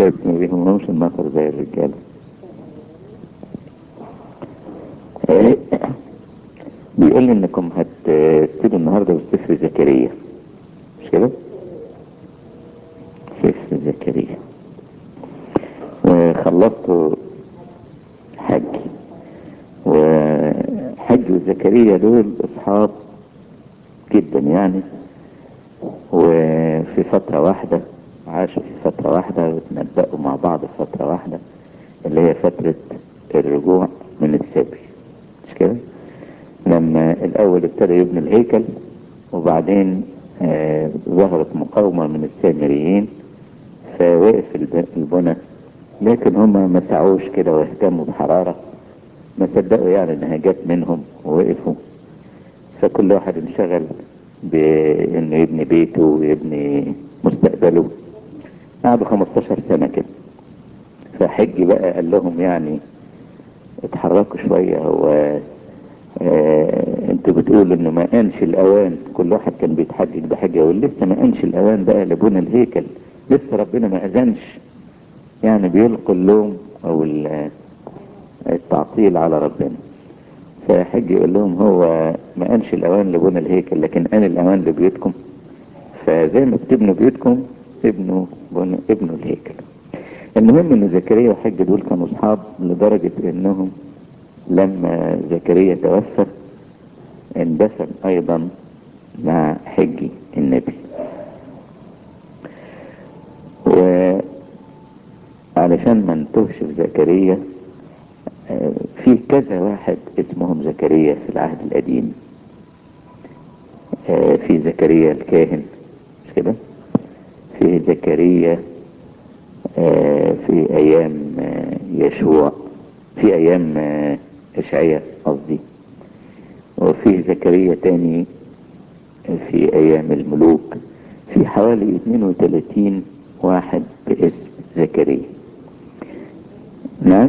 الستات ما بيهمهمش النصر زي الرجاله بيقول لي انكم هتبتدوا النهارده بسفر زكريا مش كده؟ سفر زكريا وخلصتوا حج وحج وزكريا دول اصحاب جدا يعني وفي فترة واحدة عاشوا في فترة واحدة وتنبأوا مع بعض في فترة واحدة اللي هي فترة الرجوع من السبي مش كده؟ لما الأول ابتدى يبني الهيكل وبعدين آه ظهرت مقاومة من السامريين فوقف البنى لكن هم ما سعوش كده واهتموا بحرارة ما صدقوا يعني انها جت منهم ووقفوا فكل واحد انشغل بانه يبني بيته ويبني مستقبله قعدوا 15 سنة كده فحج بقى قال لهم يعني اتحركوا شوية هو اه انتوا بتقولوا انه ما انش الاوان كل واحد كان بيتحجج بحاجة يقول لسه ما انش الاوان بقى لبنى الهيكل لسه ربنا ما اذنش يعني بيلقوا اللوم او التعطيل على ربنا فحج يقول لهم هو ما انش الاوان لبنى الهيكل لكن ان الاوان لبيوتكم فزي ما بتبنوا بيوتكم ابنوا بنوا ابنوا الهيكل المهم ان زكريا وحج دول كانوا اصحاب لدرجة انهم لما زكريا توفى اندفن ايضا مع حج النبي وعلشان ما نتوهش في زكريا في كذا واحد اسمهم زكريا في العهد القديم في زكريا الكاهن مش كده في زكريا في ايام يشوع في ايام اشعياء قصدي وفي زكريا تاني في ايام الملوك في حوالي 32 واحد باسم زكريا نعم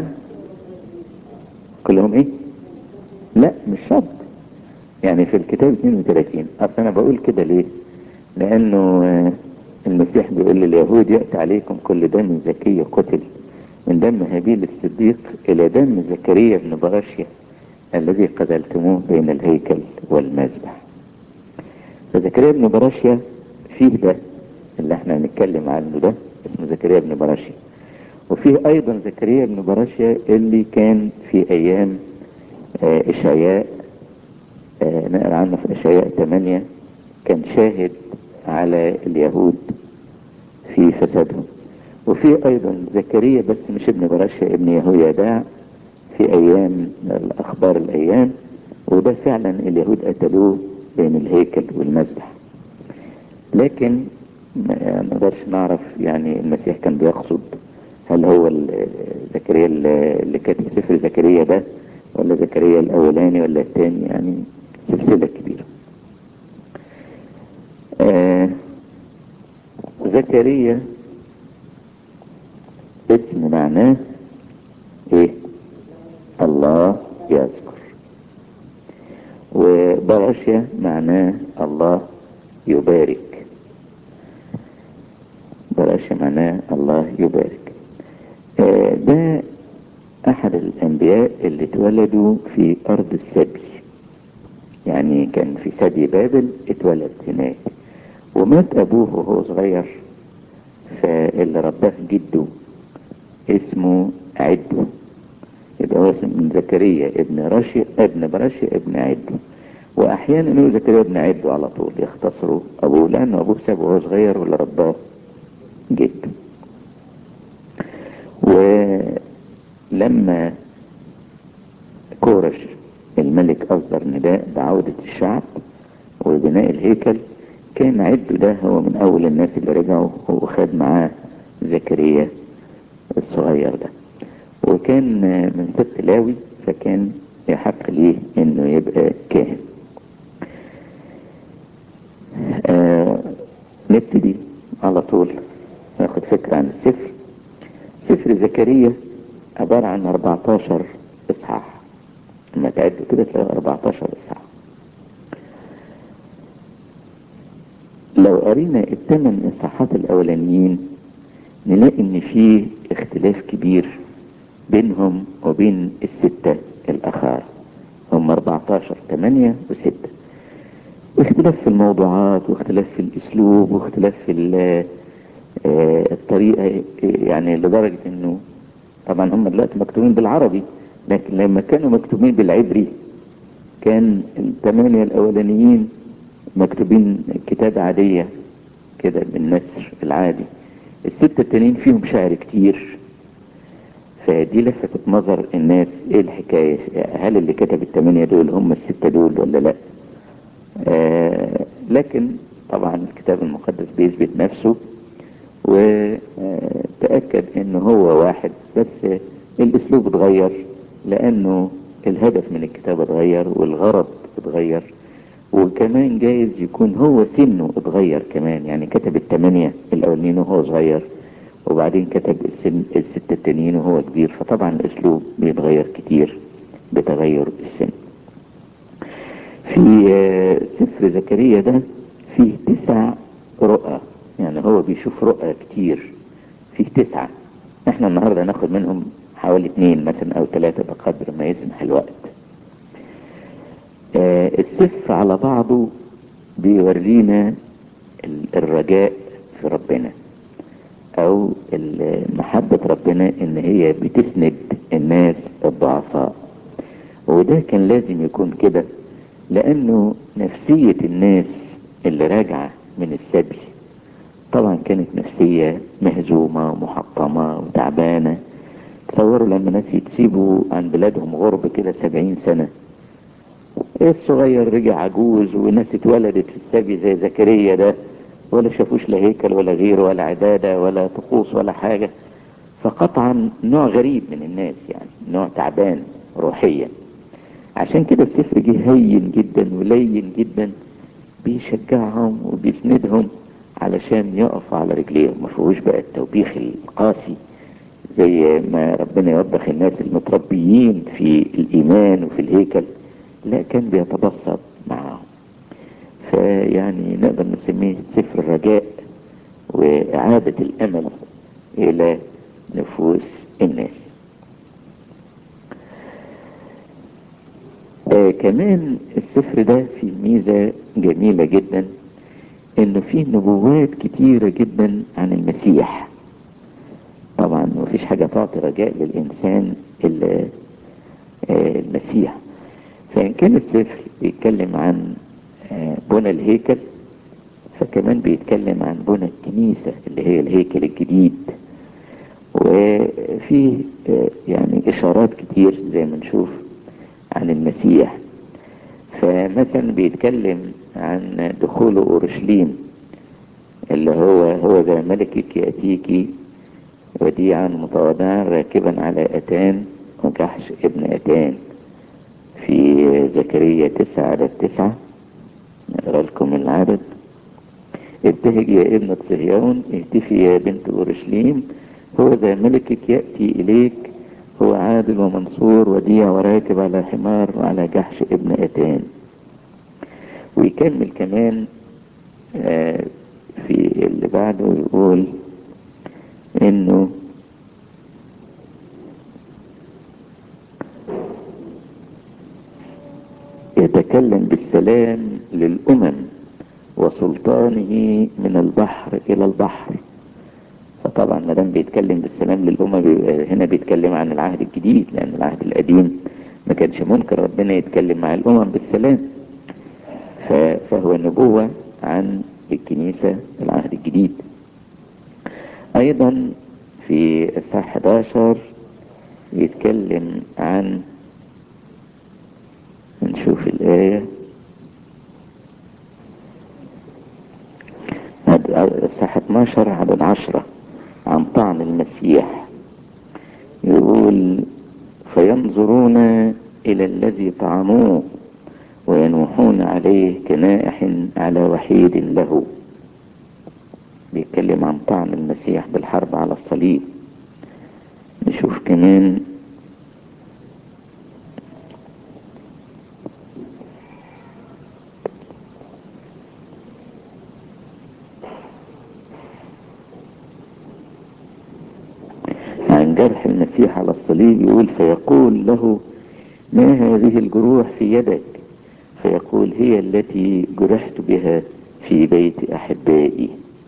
كلهم ايه لا مش شرط يعني في الكتاب 32 اصل انا بقول كده ليه لانه المسيح بيقول لليهود يأتي عليكم كل دم زكي قتل من دم هابيل الصديق الى دم زكريا بن براشيا الذي قتلتموه بين الهيكل والمذبح فزكريا بن براشيا فيه ده اللي احنا هنتكلم عنه ده اسمه زكريا بن براشيا وفيه ايضا زكريا بن براشيا اللي كان في ايام اه اشعياء اه نقرا عنه في اشعياء 8 كان شاهد على اليهود في فسادهم وفي ايضا زكريا بس مش ابن براشيا ابن يهويداع في ايام الاخبار الايام وده فعلا اليهود قتلوه بين الهيكل والمذبح لكن ما نقدرش نعرف يعني المسيح كان بيقصد هل هو زكريا اللي كاتب سفر زكريا ده ولا زكريا الاولاني ولا الثاني يعني سلسله كبيره آه زكريا اسم معناه ايه الله يذكر وبرشا معناه الله يبارك برشا معناه الله يبارك آه ده احد الانبياء اللي اتولدوا في ارض السبي يعني كان في سبي بابل اتولد هناك ومات ابوه وهو صغير فاللي رباه جده اسمه عدو يبقى هو اسم من زكريا ابن رشي ابن برشي ابن عدو واحيانا يقولوا زكريا ابن عدو على طول يختصروا ابوه لانه ابوه سابه وهو صغير واللي رباه جده ولما كورش الملك أصدر نداء بعودة الشعب وبناء الهيكل كان عدو ده هو من أول الناس اللي رجعوا وخد معاه زكريا الصغير ده وكان من سبط لاوي فكان يحق ليه انه يبقى كاهن آه نبتدي على طول ناخد فكرة عن السفر سفر زكريا عبارة عن 14 اصحاح لما تعدوا كده تلاقوا 14 اصحاح لو قرينا الثمان اصحاحات الاولانيين نلاقي ان في اختلاف كبير بينهم وبين الستة الاخار هم 14 8 و6 اختلاف في الموضوعات واختلاف في الاسلوب واختلاف في الطريقة يعني لدرجة انه طبعا هم دلوقتي مكتوبين بالعربي لكن لما كانوا مكتوبين بالعبري كان الثمانية الاولانيين مكتوبين كتابة عادية كده بالنسر العادي الستة التانيين فيهم شعر كتير فدي لفتت نظر الناس ايه الحكاية هل اللي كتب الثمانية دول هم الستة دول ولا لا آه لكن طبعا الكتاب المقدس بيثبت نفسه وتأكد انه هو واحد بس الاسلوب اتغير لانه الهدف من الكتاب اتغير والغرض اتغير وكمان جايز يكون هو سنه اتغير كمان يعني كتب الثمانية الاولين وهو صغير وبعدين كتب السن الستة التانيين وهو كبير فطبعا الاسلوب بيتغير كتير بتغير السن في سفر زكريا ده فيه تسع رؤى يعني هو بيشوف رؤى كتير فيه تسعة احنا النهاردة ناخد منهم حوالي اتنين مثلا او ثلاثة بقدر ما يسمح الوقت آه السفر على بعضه بيورينا الرجاء في ربنا او محبة ربنا ان هي بتسند الناس الضعفاء وده كان لازم يكون كده لانه نفسية الناس اللي راجعة من السبي طبعا كانت نفسية مهزومة ومحطمة وتعبانة تصوروا لما ناس يتسيبوا عن بلادهم غرب كده سبعين سنة الصغير رجع عجوز وناس اتولدت في السبي زي زكريا ده ولا شافوش لا هيكل ولا غير ولا عبادة ولا طقوس ولا حاجة فقطعا نوع غريب من الناس يعني نوع تعبان روحيا عشان كده السفر جه هين جدا ولين جدا بيشجعهم وبيسندهم علشان يقفوا على رجليهم ما فيهوش بقى التوبيخ القاسي زي ما ربنا يوبخ الناس المتربيين في الايمان وفي الهيكل لا كان بيتبسط معاهم فيعني نقدر نسميه سفر الرجاء وإعادة الأمل إلى نفوس الناس آه كمان السفر ده فيه ميزة جميلة جدا انه فيه نبوات كتيرة جدا عن المسيح طبعا مفيش حاجة تعطي رجاء للإنسان إلا آه المسيح فإن كان السفر بيتكلم عن بنى الهيكل فكمان بيتكلم عن بنى الكنيسة اللي هي الهيكل الجديد وفي يعني إشارات كتير زي ما نشوف عن المسيح فمثلا بيتكلم عن دخول أورشليم اللي هو هو ذا ملكك يأتيك وديعا متواضعا راكبا على أتان وكحش ابن أتان في زكريا تسعة على التسعة نقرا لكم العدد ابتهج يا ابنة صهيون اهتفي يا بنت اورشليم هو ذا ملكك يأتي اليك هو عادل ومنصور وديع وراكب على حمار وعلى جحش ابن اتان ويكمل كمان آه في اللي بعده يقول انه يتكلم بالسلام للأمم وسلطانه من البحر إلى البحر فطبعا ما دام بيتكلم بالسلام للأمم هنا بيتكلم عن العهد الجديد لأن العهد القديم ما كانش ممكن ربنا يتكلم مع الأمم بالسلام فهو نبوة عن الكنيسة العهد الجديد أيضا في الساعة 11 يتكلم عن نشوف الآية الساعة 12 عدد 10 عن طعن المسيح يقول فينظرون إلى الذي طعنوه وينوحون عليه كنائح على وحيد له بيتكلم عن طعن المسيح بالحرب على الصليب نشوف كمان عن جرح المسيح على الصليب يقول فيقول له ما هذه الجروح في يدك فيقول هي التي جرحت بها في بيت أحبائي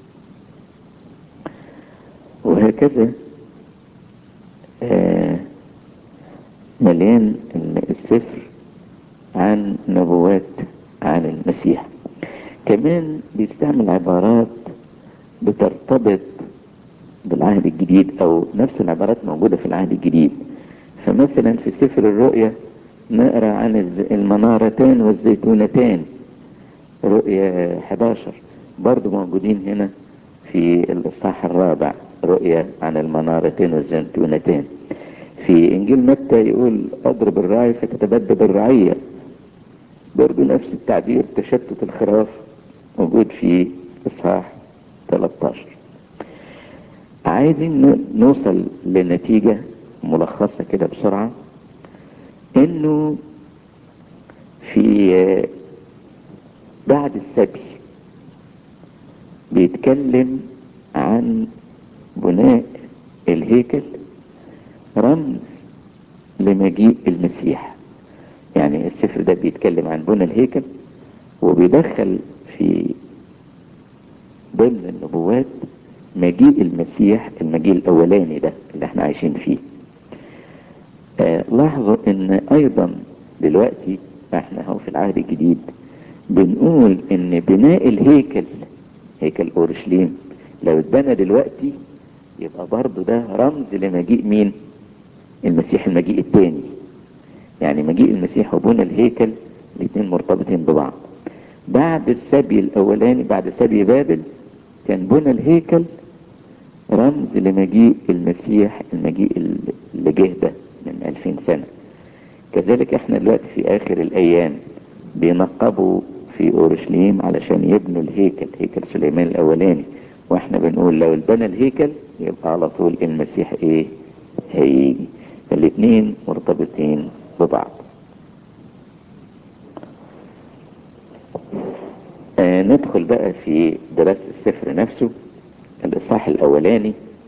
وهكذا آه مليان السفر عن نبوات عن المسيح كمان بيستعمل عبارات بترتبط بالعهد الجديد او نفس العبارات موجودة في العهد الجديد فمثلا في سفر الرؤيا نقرا عن المنارتان والزيتونتان رؤيا 11 برضو موجودين هنا في الاصحاح الرابع رؤيا عن المنارتين والزيتونتان في انجيل متى يقول اضرب الراعي فتتبدد الرعية برضو نفس التعبير تشتت الخراف موجود في اصحاح 13 عايزين نوصل لنتيجة ملخصة كده بسرعة انه في بعد السبي بيتكلم عن بناء الهيكل رمز لمجيء المسيح يعني السفر ده بيتكلم عن بناء الهيكل وبيدخل في ضمن النبوات مجيء المسيح المجيء الاولاني ده اللي احنا عايشين فيه آه لاحظوا ان ايضا دلوقتي احنا اهو في العهد الجديد بنقول ان بناء الهيكل هيكل اورشليم لو اتبنى دلوقتي يبقى برضه ده رمز لمجيء مين المسيح المجيء الثاني يعني مجيء المسيح وبنى الهيكل الاثنين مرتبطين ببعض بعد السبي الاولاني بعد سبي بابل كان بنى الهيكل رمز لمجيء المسيح المجيء اللي جه ده من 2000 سنة كذلك احنا دلوقتي في اخر الايام بينقبوا في اورشليم علشان يبنوا الهيكل هيكل سليمان الاولاني واحنا بنقول لو اتبنى الهيكل يبقى على طول المسيح ايه هيجي الاثنين مرتبطين ببعض آه ندخل بقى في دراسة السفر نفسه الإصحاح الأولاني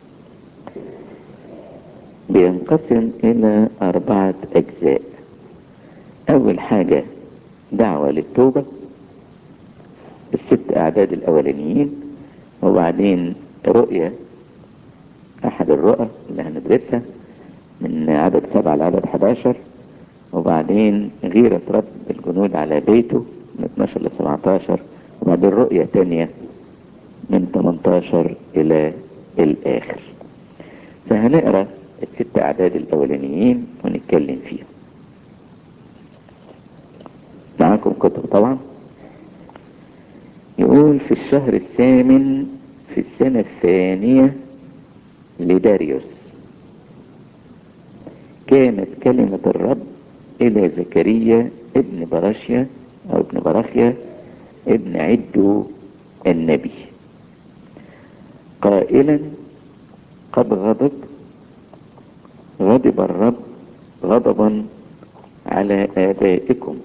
بينقسم إلى أربعة أجزاء أول حاجة دعوة للتوبة الست أعداد الأولانيين وبعدين رؤية أحد الرؤى اللي هندرسها من عدد سبعة لعدد 11 وبعدين غيرة رب الجنود على بيته من 12 ل 17 وبعدين رؤية تانية من 18 إلى الآخر فهنقرأ الست أعداد الأولانيين ونتكلم فيهم معاكم كتب طبعا يقول في الشهر الثامن في السنة الثانية لداريوس كانت كلمة الرب إلى زكريا ابن براشيا أو ابن براخيا ابن عدو النبي قائلا قد غضب غضب الرب غضبا على آبائكم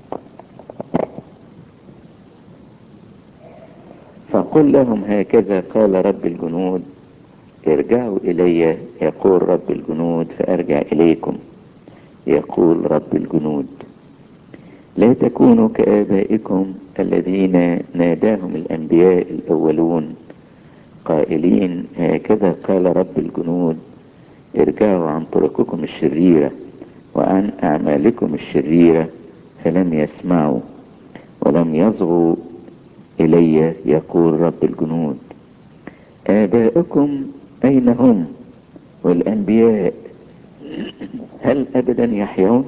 فقل لهم هكذا قال رب الجنود ارجعوا إلي يقول رب الجنود فأرجع إليكم يقول رب الجنود لا تكونوا كآبائكم الذين ناداهم الأنبياء الأولون قائلين هكذا قال رب الجنود ارجعوا عن طرقكم الشريرة وعن أعمالكم الشريرة فلم يسمعوا ولم يصغوا إلي يقول رب الجنود آباؤكم أين هم والأنبياء هل أبدا يحيون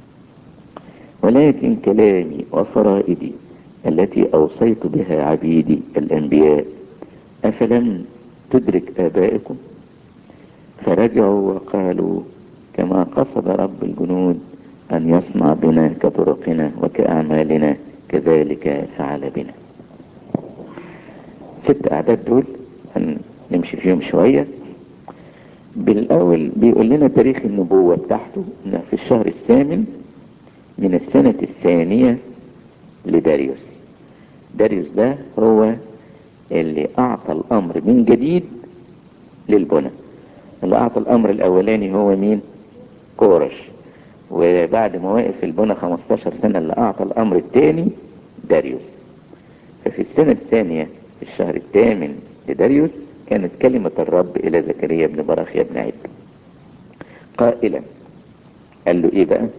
ولكن كلامي وفرائدي التي أوصيت بها عبيدي الأنبياء أفلم تدرك آبائكم فرجعوا وقالوا كما قصد رب الجنود أن يصنع بنا كطرقنا وكأعمالنا كذلك فعل بنا ست أعداد دول هنمشي فيهم شوية بالأول بيقول لنا تاريخ النبوة بتاعته إنه في الشهر الثامن من السنة الثانية لداريوس داريوس ده هو اللي أعطى الأمر من جديد للبنى اللي اعطى الامر الاولاني هو مين كورش وبعد ما وقف في البنى 15 سنة اللي اعطى الامر الثاني داريوس ففي السنة الثانية في الشهر الثامن لداريوس كانت كلمة الرب الى زكريا بن براخيا بن عيد قائلا قال له ايه بقى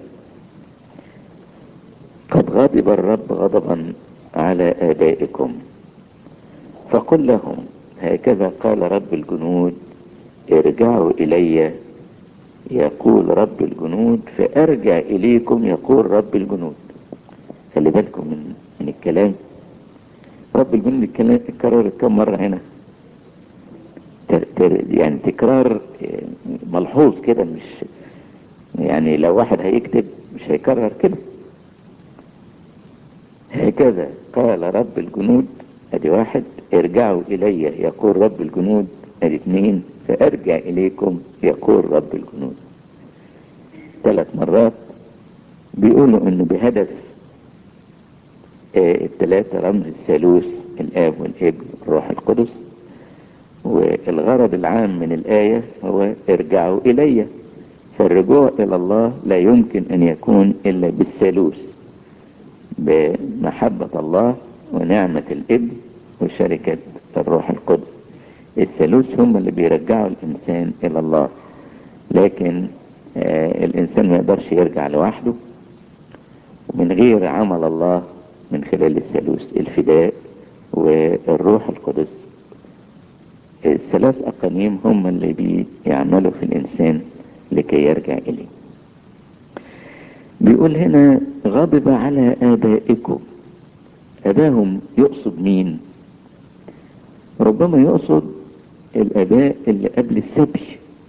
قد غضب الرب غضبا على ابائكم فقل لهم هكذا قال رب الجنود ارجعوا الي يقول رب الجنود فارجع اليكم يقول رب الجنود خلي بالكم من, من الكلام رب الجنود الكلام اتكرر كم مرة هنا تر تر يعني تكرار ملحوظ كده مش يعني لو واحد هيكتب مش هيكرر كده هكذا قال رب الجنود ادي واحد ارجعوا الي يقول رب الجنود ادي اثنين فارجع اليكم يقول رب الجنود ثلاث مرات بيقولوا انه بهدف آه الثلاثة رمز الثالوث الاب والابن والروح القدس والغرض العام من الآية هو ارجعوا إلي فالرجوع إلى الله لا يمكن أن يكون إلا بالثالوث بمحبة الله ونعمة الابن وشركة الروح القدس الثالوث هم اللي بيرجعوا الإنسان إلى الله لكن آه الإنسان ما يقدرش يرجع لوحده من غير عمل الله من خلال الثالوث الفداء والروح القدس الثلاث أقانيم هم اللي بيعملوا في الإنسان لكي يرجع إليه بيقول هنا غضب على آبائكم أباهم يقصد مين ربما يقصد الآباء اللي قبل السبي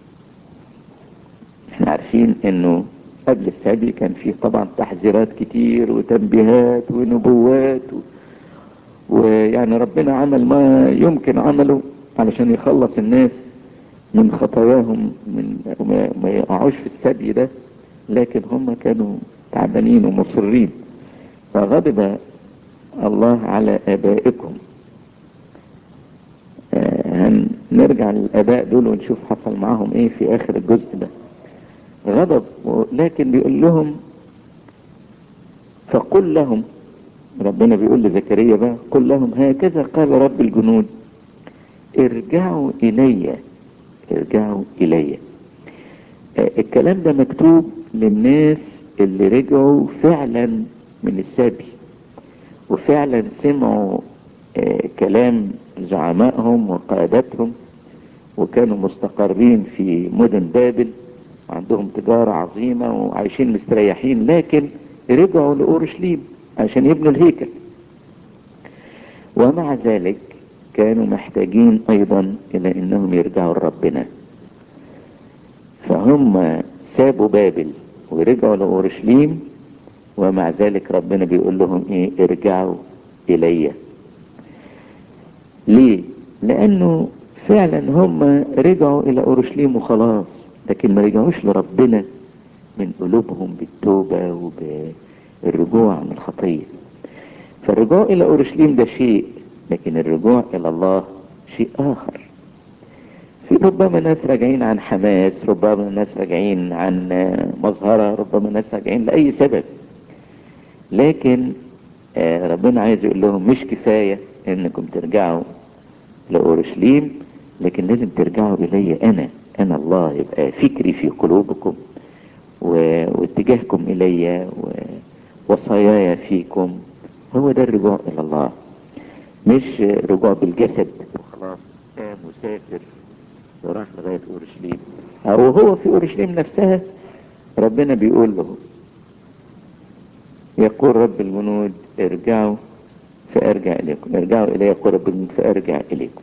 احنا عارفين انه قبل السبي كان فيه طبعا تحذيرات كتير وتنبيهات ونبوات و... ويعني ربنا عمل ما يمكن عمله علشان يخلص الناس من خطاياهم من ما يقعوش في السبي ده لكن هم كانوا تعبانين ومصرين فغضب الله على آبائكم آه هنرجع للآباء دول ونشوف حصل معاهم ايه في آخر الجزء ده غضب لكن بيقول لهم فقل لهم ربنا بيقول لزكريا بقى قل لهم هكذا قال رب الجنود ارجعوا إلي ارجعوا إلي آه الكلام ده مكتوب للناس اللي رجعوا فعلا من السبي وفعلا سمعوا آه كلام زعمائهم وقادتهم وكانوا مستقرين في مدن بابل وعندهم تجارة عظيمة وعايشين مستريحين لكن رجعوا لأورشليم عشان يبنوا الهيكل ومع ذلك كانوا محتاجين ايضا الى انهم يرجعوا لربنا فهم سابوا بابل ورجعوا لأورشليم ومع ذلك ربنا بيقول لهم ايه ارجعوا الي ليه لانه فعلا هم رجعوا الى اورشليم وخلاص لكن ما رجعوش لربنا من قلوبهم بالتوبة وبالرجوع من الخطية فالرجوع الى اورشليم ده شيء لكن الرجوع الى الله شيء اخر في ربما ناس راجعين عن حماس ربما ناس راجعين عن مظهرة ربما ناس راجعين لأي سبب لكن ربنا عايز يقول لهم مش كفاية انكم ترجعوا لأورشليم لكن لازم ترجعوا إلي أنا أنا الله يبقى فكري في قلوبكم واتجاهكم إلي ووصاياي فيكم هو ده الرجوع إلى الله مش رجوع بالجسد وخلاص قام وسافر وراح لغاية أورشليم أو هو في أورشليم نفسها ربنا بيقول له يقول رب الجنود ارجعوا فأرجع إليكم ارجعوا إلي يقول رب الجنود فأرجع إليكم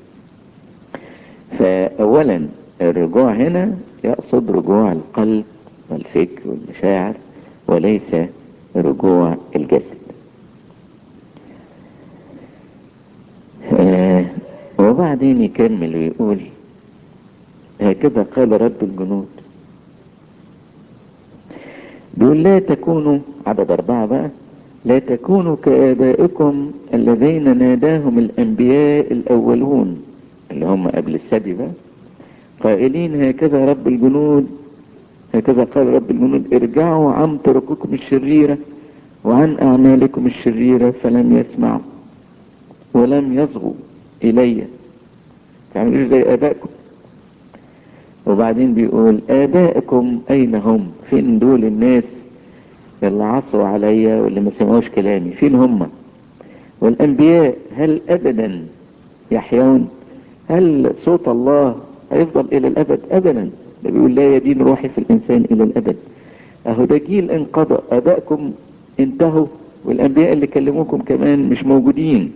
فأولا الرجوع هنا يقصد رجوع القلب والفكر والمشاعر وليس رجوع الجسد آه وبعدين يكمل ويقول هكذا قال رب الجنود بيقول لا تكونوا عدد أربعة بقى لا تكونوا كآبائكم الذين ناداهم الأنبياء الأولون اللي هم قبل السبي بقى قائلين هكذا رب الجنود هكذا قال رب الجنود ارجعوا عن طرقكم الشريرة وعن أعمالكم الشريرة فلم يسمعوا ولم يصغوا إلي تعملوش زي آبائكم وبعدين بيقول آبائكم أين هم فين دول الناس اللي عصوا عليا واللي ما سمعوش كلامي فين هم والأنبياء هل أبدا يحيون هل صوت الله هيفضل إلى الأبد أبدا ده بيقول لا يدين روحي في الإنسان إلى الأبد أهو ده جيل انقضى آبائكم انتهوا والأنبياء اللي كلموكم كمان مش موجودين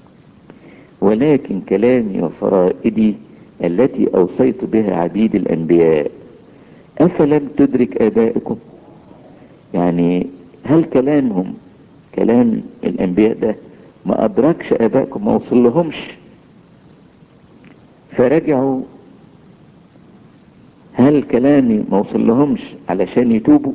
ولكن كلامي وفرائدي التي أوصيت بها عبيد الأنبياء أفلم تدرك آبائكم يعني هل كلامهم كلام الأنبياء ده ما أدركش آبائكم ما وصل لهمش فرجعوا هل كلامي ما وصل لهمش علشان يتوبوا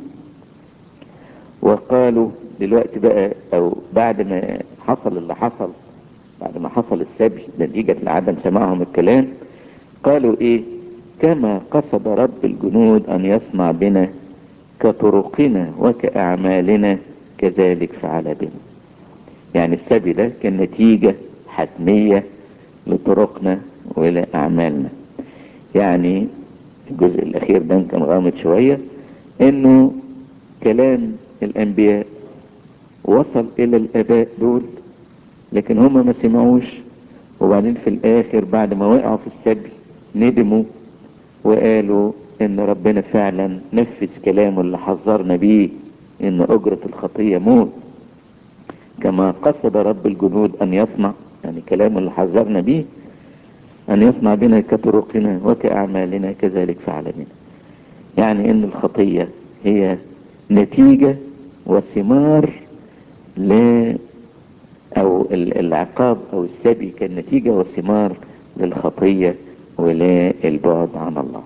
وقالوا دلوقتي بقى او بعد ما حصل اللي حصل بعد ما حصل السبي نتيجة لعدم سماعهم الكلام قالوا ايه كما قصد رب الجنود ان يصنع بنا كطرقنا وكأعمالنا كذلك فعل بنا يعني السبي ده كان نتيجة حتمية لطرقنا ولأعمالنا يعني الجزء الأخير ده كان غامض شوية إنه كلام الأنبياء وصل إلى الآباء دول لكن هم ما سمعوش وبعدين في الآخر بعد ما وقعوا في السبي ندموا وقالوا إن ربنا فعلا نفذ كلامه اللي حذرنا بيه إن أجرة الخطية موت كما قصد رب الجنود أن يصنع يعني كلامه اللي حذرنا بيه أن يصنع بنا كطرقنا وكأعمالنا كذلك فعل بنا يعني إن الخطية هي نتيجة وثمار ل أو العقاب أو السبي كان نتيجة وثمار للخطية وللبعد عن الله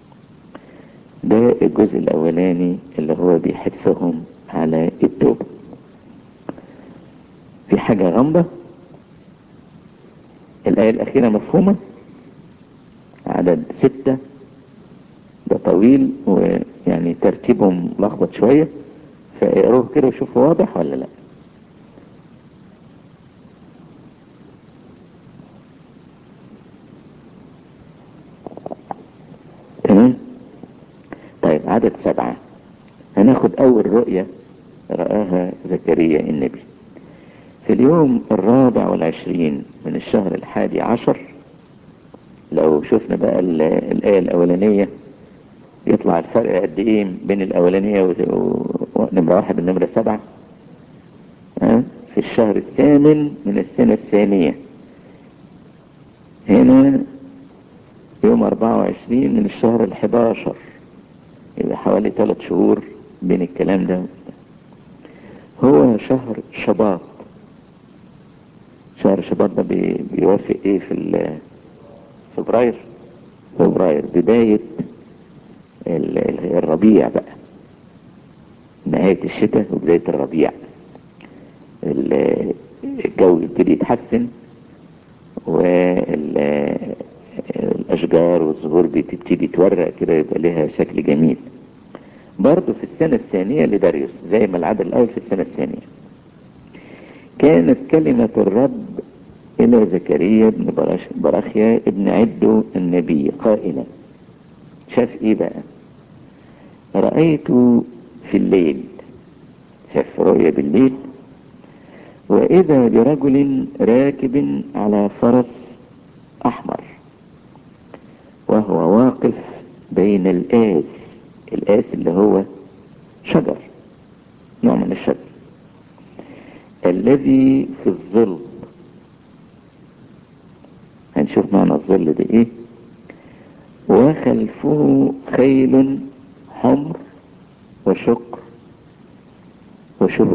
ده الجزء الأولاني اللي هو بيحثهم على التوبة في حاجة غامضة الآية الأخيرة مفهومة عدد ستة ده طويل ويعني ترتيبهم لخبط شوية فاقروه كده وشوفوا واضح ولا لا تمام طيب عدد سبعة هناخد أول رؤية رآها زكريا النبي في اليوم الرابع والعشرين من الشهر الحادي عشر لو شفنا بقى الآية الأولانية يطلع الفرق قد إيه بين الأولانية ونمرة واحد والنمرة سبعة في الشهر الثامن من السنة الثانية هنا يوم أربعة وعشرين من الشهر الحداشر يبقى حوالي ثلاث شهور بين الكلام ده هو شهر شباط شهر شباط ده بيوافق ايه في فبراير فبراير بداية الربيع بقى نهاية الشتاء وبداية الربيع الجو يبتدي يتحسن والأشجار والزهور بتبتدي تورق كده يبقى لها شكل جميل برضه في السنة الثانية لداريوس زي ما العدد الأول في السنة الثانية كانت كلمة الرب إلى زكريا بن برخيا ابن عدو النبي قائلا شاف إيه بقى رأيت في الليل شاف رؤيا بالليل وإذا برجل راكب على فرس أحمر وهو واقف بين الآس الآس اللي هو شجر نوع من الشجر الذي في الظل هنشوف معنى الظل ده ايه وخلفه خيل حمر وشقر وشهب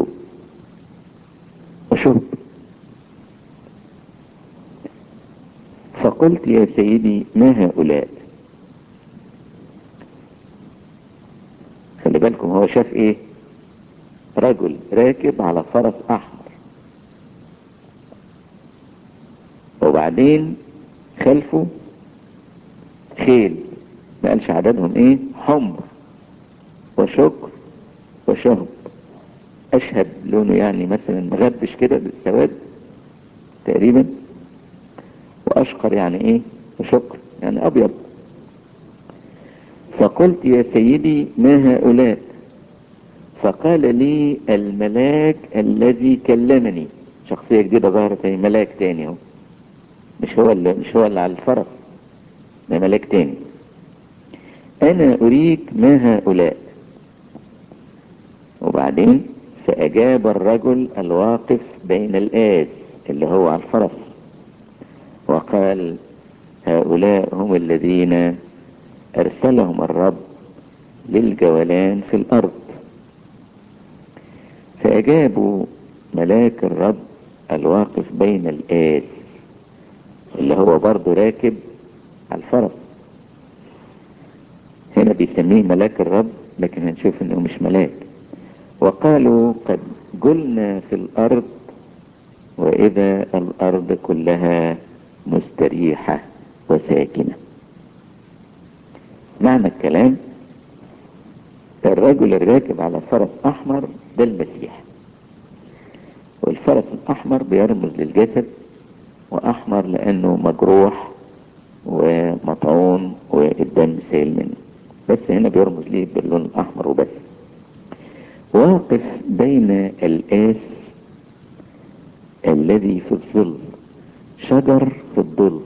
وشهب فقلت يا سيدي ما هؤلاء خلي بالكم هو شاف ايه رجل راكب على فرس احمر وبعدين خلفه خيل ما قالش عددهم ايه حمر وشكر وشهب اشهب لونه يعني مثلا مغبش كده بالسواد تقريبا واشقر يعني ايه وشكر يعني ابيض فقلت يا سيدي ما هؤلاء فقال لي الملاك الذي كلمني شخصية جديدة ظهرت هي ملاك تاني اهو مش هو اللي مش هو اللي على الفرس ده ملاك تاني انا اريك ما هؤلاء وبعدين فاجاب الرجل الواقف بين الاس اللي هو على الفرس وقال هؤلاء هم الذين ارسلهم الرب للجولان في الارض فاجابوا ملاك الرب الواقف بين الاس اللي هو برضه راكب على الفرس هنا بيسميه ملاك الرب لكن هنشوف انه مش ملاك وقالوا قد جلنا في الارض واذا الارض كلها مستريحة وساكنة معنى الكلام الرجل الراكب على فرس احمر ده المسيح والفرس الاحمر بيرمز للجسد واحمر لانه مجروح ومطعون والدم سيل منه بس هنا بيرمز ليه باللون الاحمر وبس واقف بين الاس الذي في الظل شجر في الظل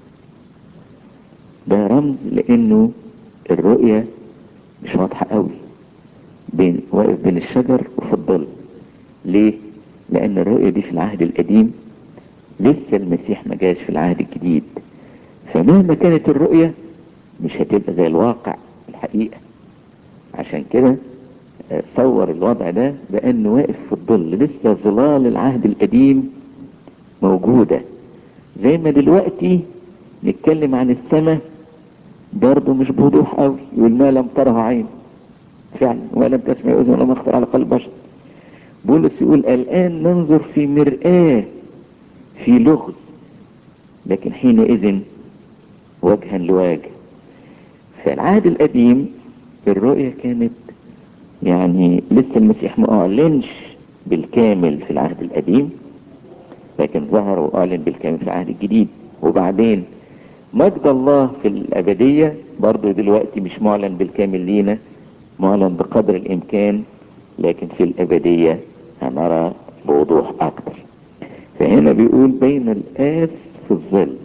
ده رمز لانه الرؤية مش واضحة قوي بين واقف بين الشجر وفي الظل ليه لان الرؤية دي في العهد القديم لسه المسيح ما جاش في العهد الجديد فمهما كانت الرؤية مش هتبقى زي الواقع الحقيقة عشان كده صور الوضع ده بانه واقف في الظل لسه ظلال العهد القديم موجودة زي ما دلوقتي نتكلم عن السماء برضه مش بوضوح قوي يقول ما لم تره عين فعلا ولم تسمع اذن ولم اخطر على قلب بشر بولس يقول الان ننظر في مرآة في لغز لكن حينئذ وجها لوجه فالعهد القديم الرؤية كانت يعني لسه المسيح ما اعلنش بالكامل في العهد القديم لكن ظهر واعلن بالكامل في العهد الجديد وبعدين مجد الله في الابدية برضو دلوقتي مش معلن بالكامل لينا معلن بقدر الامكان لكن في الابدية هنرى بوضوح اكتر فهنا بيقول بين الآس في الظل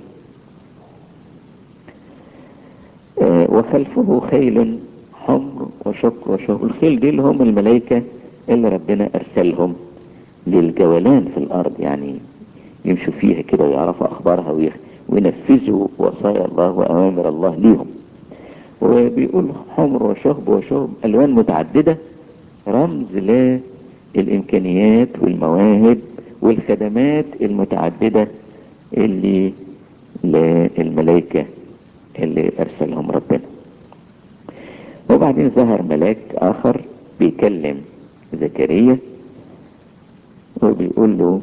آه وخلفه خيل حمر وشق وشهر الخيل دي اللي هم الملائكة اللي ربنا ارسلهم للجولان في الارض يعني يمشوا فيها كده ويعرفوا اخبارها وينفذوا وصايا الله واوامر الله ليهم وبيقول حمر وشهب وشهب الوان متعددة رمز للامكانيات والمواهب والخدمات المتعددة اللي للملائكة اللي ارسلهم ربنا وبعدين ظهر ملاك اخر بيكلم زكريا وبيقول له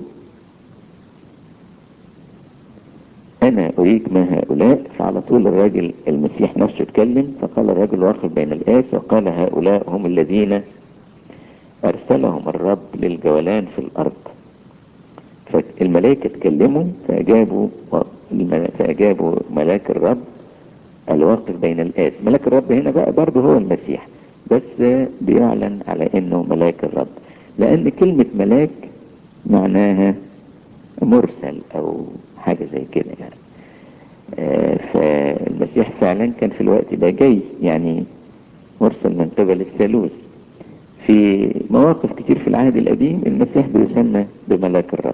انا اريك ما هؤلاء فعلى طول الراجل المسيح نفسه اتكلم فقال الرجل واقف بين الاس وقال هؤلاء هم الذين ارسلهم الرب للجولان في الارض فالملائكة اتكلموا فاجابوا فاجابوا ملاك الرب الواقف بين الاس ملاك الرب هنا بقى برضه هو المسيح بس بيعلن على انه ملاك الرب لان كلمة ملاك معناها مرسل او حاجة زي كده يعني آه فالمسيح فعلا كان في الوقت ده جاي يعني مرسل من قبل الثالوث في مواقف كتير في العهد القديم المسيح بيسمى بملاك الرب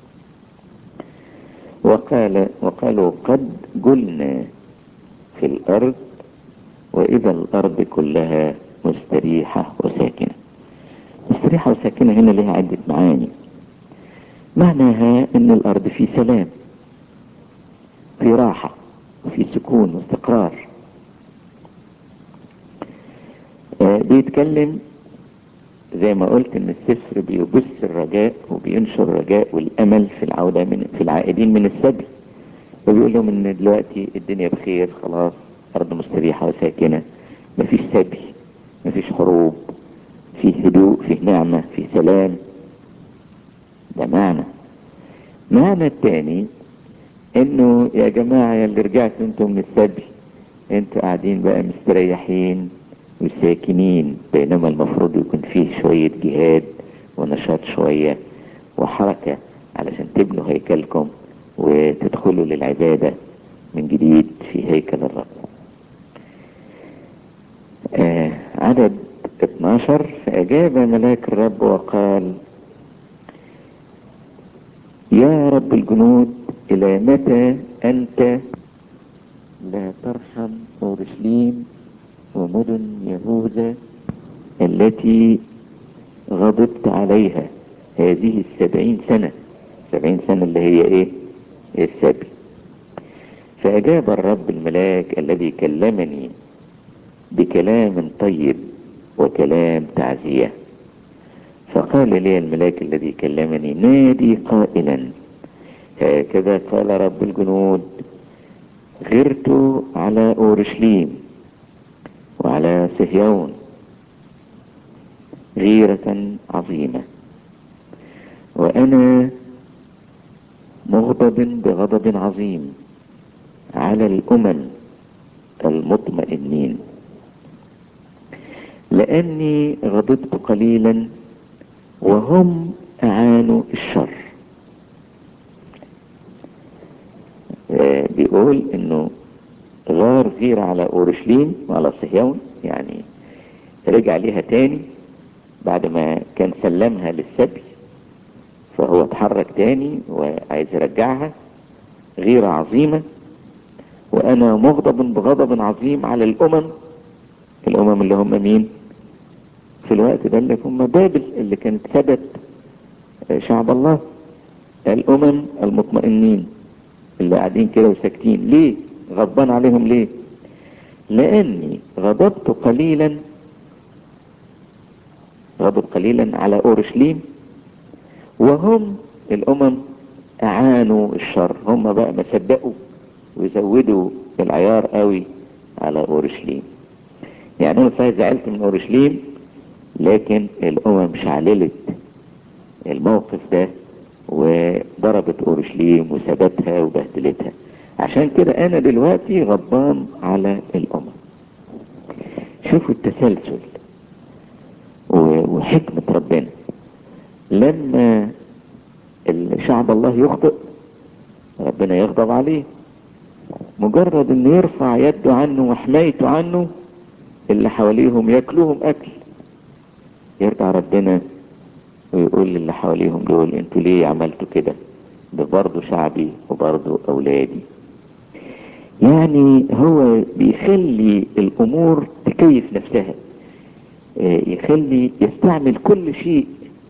وقال وقالوا قد قلنا في الارض واذا الارض كلها مستريحة وساكنة مستريحة وساكنة هنا لها عدة معاني معناها ان الارض في سلام في راحة وفي سكون واستقرار آه بيتكلم زي ما قلت ان السفر بيبث الرجاء وبينشر الرجاء والامل في العودة من في العائدين من السبي وبيقول لهم ان دلوقتي الدنيا بخير خلاص أرض مستريحة وساكنة مفيش سبي مفيش حروب فيه هدوء فيه نعمة فيه سلام ده معنى معنى التاني انه يا جماعة يا اللي رجعتوا انتم من السبي انتوا قاعدين بقى مستريحين وساكنين بينما المفروض يكون فيه شوية جهاد ونشاط شوية وحركة علشان تبنوا هيكلكم وتدخلوا للعبادة من جديد في هيكل الرب آه عدد 12 فأجاب ملاك الرب وقال يا رب الجنود إلى متى أنت لا ترحم أورشليم ومدن يهوذا التي غضبت عليها هذه السبعين سنة سبعين سنة اللي هي ايه السبي فأجاب الرب الملاك الذي كلمني بكلام طيب وكلام تعزية فقال لي الملاك الذي كلمني نادي قائلا هكذا قال رب الجنود غرت على أورشليم وعلى صهيون غيرة عظيمة وأنا مغضب بغضب عظيم على الأمم المطمئنين لأني غضبت قليلا وهم أعانوا الشر آه بيقول انه غار غير على اورشليم وعلى صهيون يعني رجع ليها تاني بعد ما كان سلمها للسبي فهو اتحرك تاني وعايز يرجعها غيرة عظيمة وانا مغضب بغضب عظيم على الامم الامم اللي هم مين في الوقت ده اللي هم بابل اللي كانت ثبت شعب الله الامم المطمئنين اللي قاعدين كده وساكتين ليه غضبان عليهم ليه لاني غضبت قليلا غضب قليلا على اورشليم وهم الامم اعانوا الشر هم بقى ما صدقوا ويزودوا العيار قوي على اورشليم يعني انا صحيح زعلت من اورشليم لكن الامم شعللت الموقف ده وضربت اورشليم وثبتها وبهدلتها عشان كده انا دلوقتي غضبان على الامم شوفوا التسلسل وحكمة ربنا لما الشعب الله يخطئ ربنا يغضب عليه مجرد انه يرفع يده عنه وحمايته عنه اللي حواليهم ياكلوهم اكل يرجع ربنا ويقول للي حواليهم دول انتوا ليه عملتوا كده ده برضه شعبي وبرضه اولادي يعني هو بيخلي الامور تكيف نفسها يخلي يستعمل كل شيء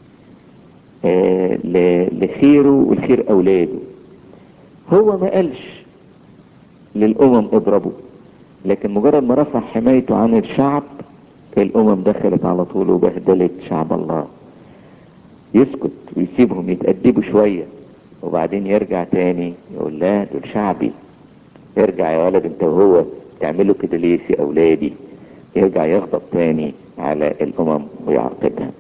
لخيره ولخير اولاده هو ما قالش للامم اضربوا لكن مجرد ما رفع حمايته عن الشعب الامم دخلت على طول وبهدلت شعب الله يسكت ويسيبهم يتأدبوا شوية وبعدين يرجع تاني يقول لا دول شعبي ارجع يا ولد انت وهو تعملوا كده ليه في اولادي يرجع يغضب تاني على الامم ويعاقبها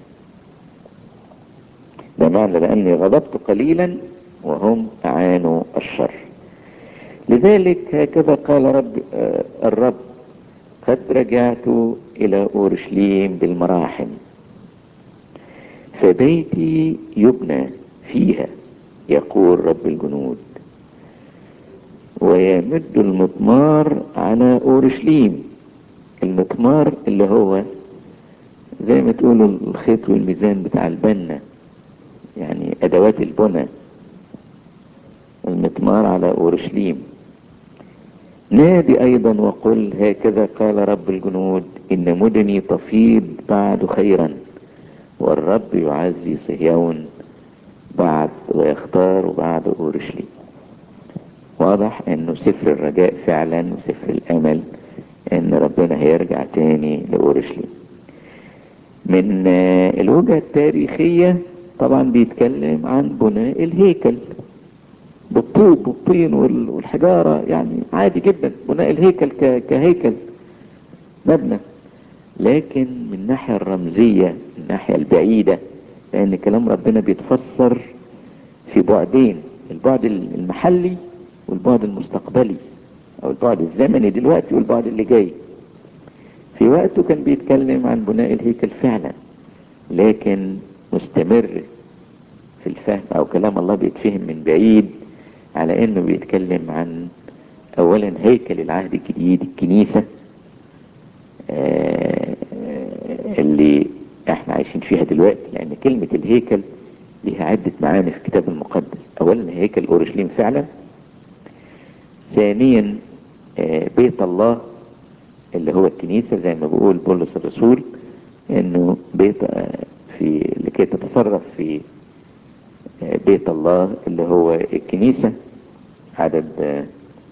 ده معنى لاني غضبت قليلا وهم اعانوا الشر لذلك هكذا قال رب آه الرب قد رجعت الى اورشليم بالمراحم فبيتي يبنى فيها يقول رب الجنود ويمد المطمار على اورشليم المطمار اللي هو زي ما تقولوا الخيط والميزان بتاع البنة يعني ادوات البنى المطمار على اورشليم نادي ايضا وقل هكذا قال رب الجنود ان مدني تفيض بعد خيرا والرب يعزي صهيون بعد ويختار بعد اورشليم واضح انه سفر الرجاء فعلا وسفر الامل ان ربنا هيرجع تاني لاورشليم من الوجهة التاريخية طبعا بيتكلم عن بناء الهيكل بالطوب والطين وال- والحجارة يعني عادي جدا بناء الهيكل ك- كهيكل مبنى لكن من الناحية الرمزية الناحية البعيدة لأن كلام ربنا بيتفسر في بعدين البعد المحلي والبعد المستقبلي أو البعد الزمني دلوقتي والبعد اللي جاي في وقته كان بيتكلم عن بناء الهيكل فعلا لكن مستمر في الفهم او كلام الله بيتفهم من بعيد على انه بيتكلم عن اولا هيكل العهد الجديد الكنيسة آه، اللي احنا عايشين فيها دلوقتي لان كلمة الهيكل ليها عدة معاني في الكتاب المقدس اولا هيكل اورشليم فعلا ثانيا آه، بيت الله اللي هو الكنيسة زي ما بيقول بولس الرسول انه بيت آه، في لكي تتصرف في آه، بيت الله اللي هو الكنيسة عدد آه،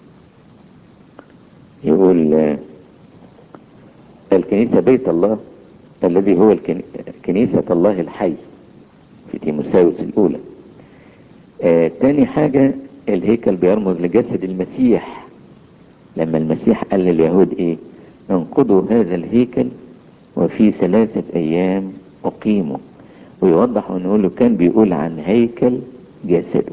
يقول آه، الكنيسة بيت الله الذي هو الكن- كنيسة الله الحي في تيموساوس الأولى آه، تاني حاجة الهيكل بيرمز لجسد المسيح لما المسيح قال لليهود ايه انقضوا هذا الهيكل وفي ثلاثة ايام اقيموا ويوضح ونقول له كان بيقول عن هيكل جسده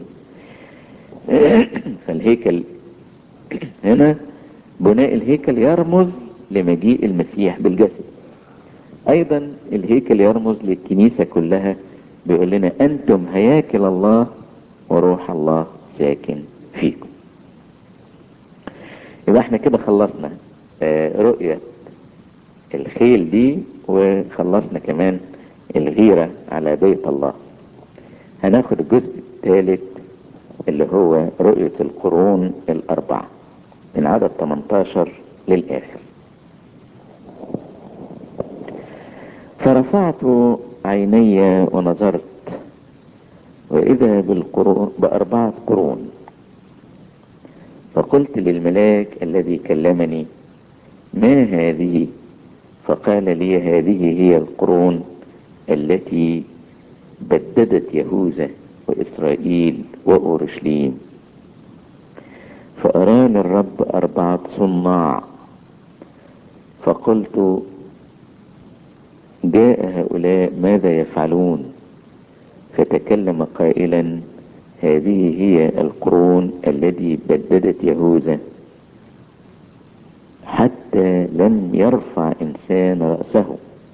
فالهيكل هنا بناء الهيكل يرمز لمجيء المسيح بالجسد ايضا الهيكل يرمز للكنيسة كلها بيقول لنا انتم هياكل الله وروح الله ساكن فيكم يبقى احنا كده خلصنا آه، رؤية الخيل دي وخلصنا كمان الغيرة على بيت الله هناخد الجزء الثالث اللي هو رؤية القرون الأربعة من عدد 18 للآخر فرفعت عيني ونظرت وإذا بالقرون بأربعة قرون فقلت للملاك الذي كلمني ما هذه فقال لي هذه هي القرون التي بددت يهوذا وإسرائيل وأورشليم فأراني الرب أربعة صناع فقلت جاء هؤلاء ماذا يفعلون فتكلم قائلا هذه هي القرون التي بددت يهوذا حتى لم يرفع إنسان رأسه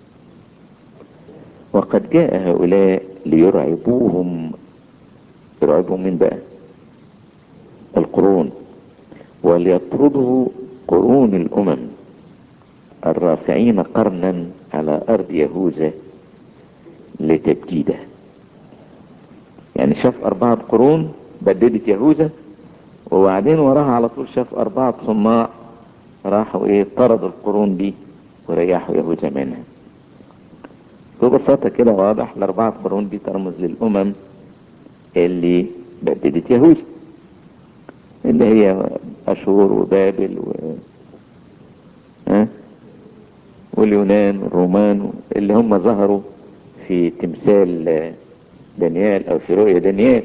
وقد جاء هؤلاء ليرعبوهم يرعبهم من بقى القرون وليطردوا قرون الأمم الرافعين قرنا على أرض يهوذا لتبجيده يعني شاف أربعة قرون بددت يهوذا وبعدين وراها على طول شاف أربعة صناع راحوا إيه طردوا القرون دي وريحوا يهوذا منها ببساطة كده واضح الأربعة قرون دي ترمز للأمم اللي بددت يهوذا اللي هي أشور وبابل و... ها؟ واليونان والرومان اللي هم ظهروا في تمثال دانيال او في رؤيا دانيال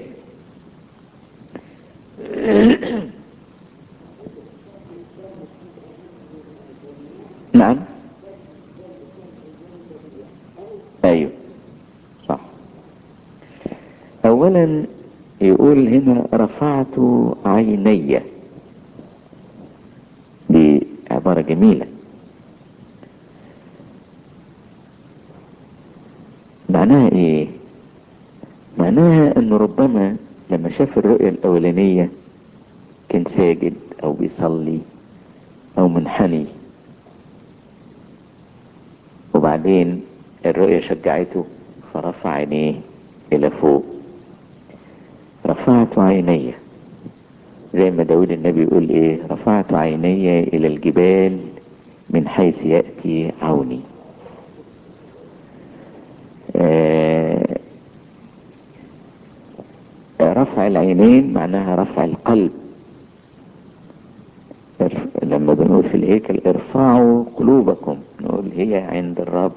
نعم ايوه صح اولا يقول هنا رفعت عيني دي عبارة جميلة معناها ايه معناها انه ربما لما شاف الرؤية الاولانية كان ساجد او بيصلي او منحني وبعدين الرؤية شجعته فرفع عينيه الى فوق رفعت عيني زي ما داود النبي يقول ايه رفعت عيني الى الجبال من حيث يأتي عوني آه رفع العينين معناها رفع القلب لما بنقول في الهيكل ارفعوا قلوبكم نقول هي عند الرب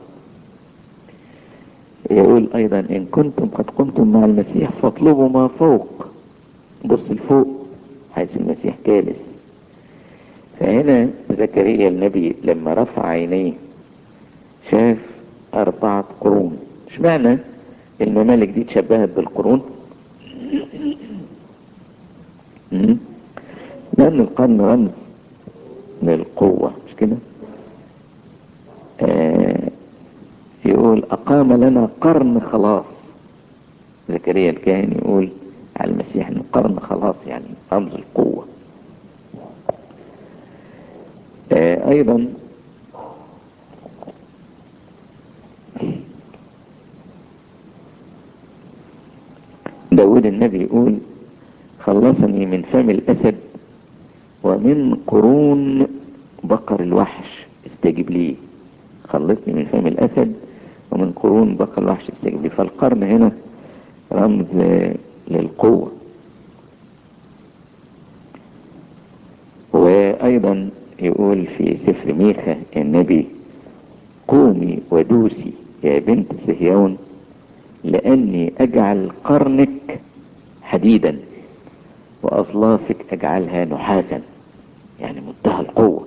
يقول ايضا ان كنتم قد قمتم مع المسيح فاطلبوا ما فوق بص لفوق حيث المسيح جالس فهنا زكريا النبي لما رفع عينيه شاف أربعة قرون اشمعنى الممالك دي تشبهت بالقرون مم؟ لأن القرن رمز للقوة مش كده آه يقول أقام لنا قرن خلاص زكريا الكاهن يقول على المسيح انه قرن خلاص يعني رمز القوة آه ايضا داود النبي يقول خلصني من فم الاسد ومن قرون بقر الوحش استجب لي خلصني من فم الاسد ومن قرون بقر الوحش استجب لي فالقرن هنا رمز للقوة وأيضا يقول في سفر ميخا النبي قومي ودوسي يا بنت صهيون لأني أجعل قرنك حديدا وأصلافك أجعلها نحاسا يعني منتهى القوة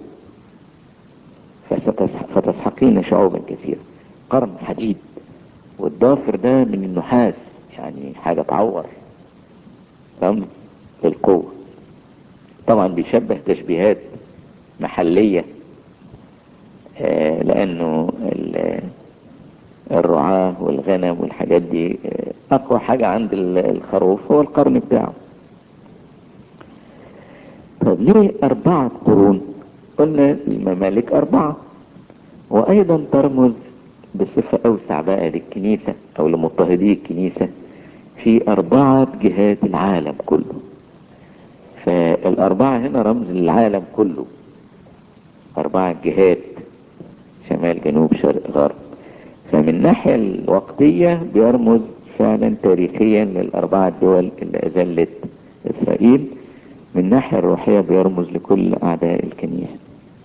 فتسحقين شعوبا كثيرة قرن حديد والضافر ده من النحاس يعني حاجة تعور رمز للقوة طبعا بيشبه تشبيهات محلية آه لأنه الرعاة والغنم والحاجات دي آه أقوى حاجة عند الخروف هو القرن بتاعه طب ليه أربعة قرون قلنا الممالك أربعة وأيضا ترمز بصفة أوسع بقى للكنيسة أو لمضطهدي الكنيسة في أربعة جهات العالم كله فالأربعة هنا رمز للعالم كله أربعة جهات شمال جنوب شرق غرب فمن الناحية الوقتية بيرمز فعلا تاريخيا للأربعة دول اللي أذلت إسرائيل من الناحية الروحية بيرمز لكل أعداء الكنيسة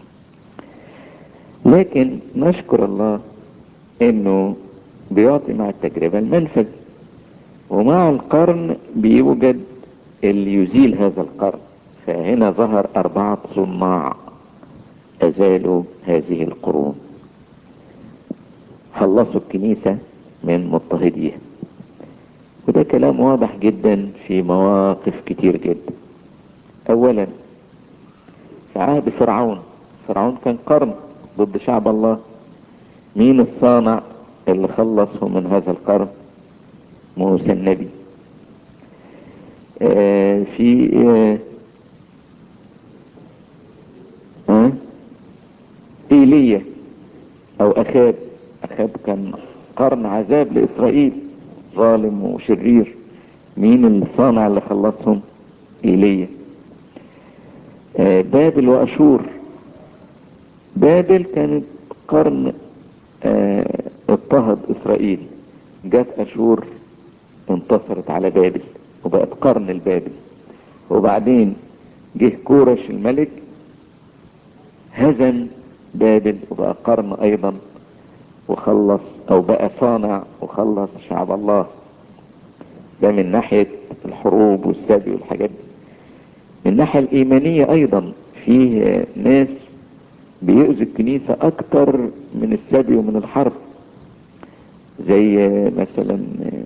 لكن نشكر الله انه بيعطي مع التجربة المنفذ ومع القرن بيوجد اللي يزيل هذا القرن فهنا ظهر أربعة صناع أزالوا هذه القرون خلصوا الكنيسة من مضطهديها وده كلام واضح جدا في مواقف كتير جدا أولا في عهد فرعون فرعون كان قرن ضد شعب الله مين الصانع اللي خلصه من هذا القرن موسى النبي آه في آه آه ايليا او اخاب اخاب كان قرن عذاب لاسرائيل ظالم وشرير مين الصانع اللي خلصهم ايليا آه بابل واشور بابل كانت قرن آه اضطهد اسرائيل جت اشور انتصرت على بابل وبقت قرن البابل وبعدين جه كورش الملك هزم بابل وبقى قرن ايضا وخلص او بقى صانع وخلص شعب الله ده من ناحية الحروب والسبي والحاجات دي من الناحية الايمانية ايضا فيه ناس بيؤذوا الكنيسة اكتر من السبي ومن الحرب زي مثلا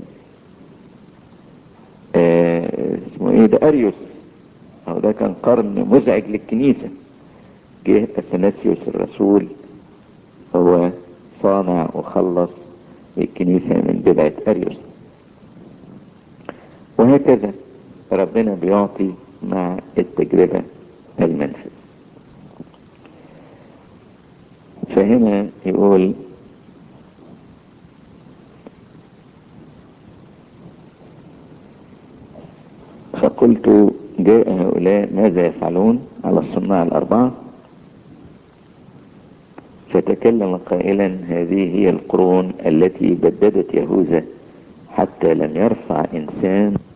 آه اسمه ايه ده اريوس او ده كان قرن مزعج للكنيسة جه اثناسيوس الرسول هو صانع وخلص الكنيسة من بدعة اريوس وهكذا ربنا بيعطي مع التجربة المنفذ فهنا يقول فقلت جاء هؤلاء ماذا يفعلون على الصناع الأربعة فتكلم قائلا هذه هي القرون التي بددت يهوذا حتى لم يرفع إنسان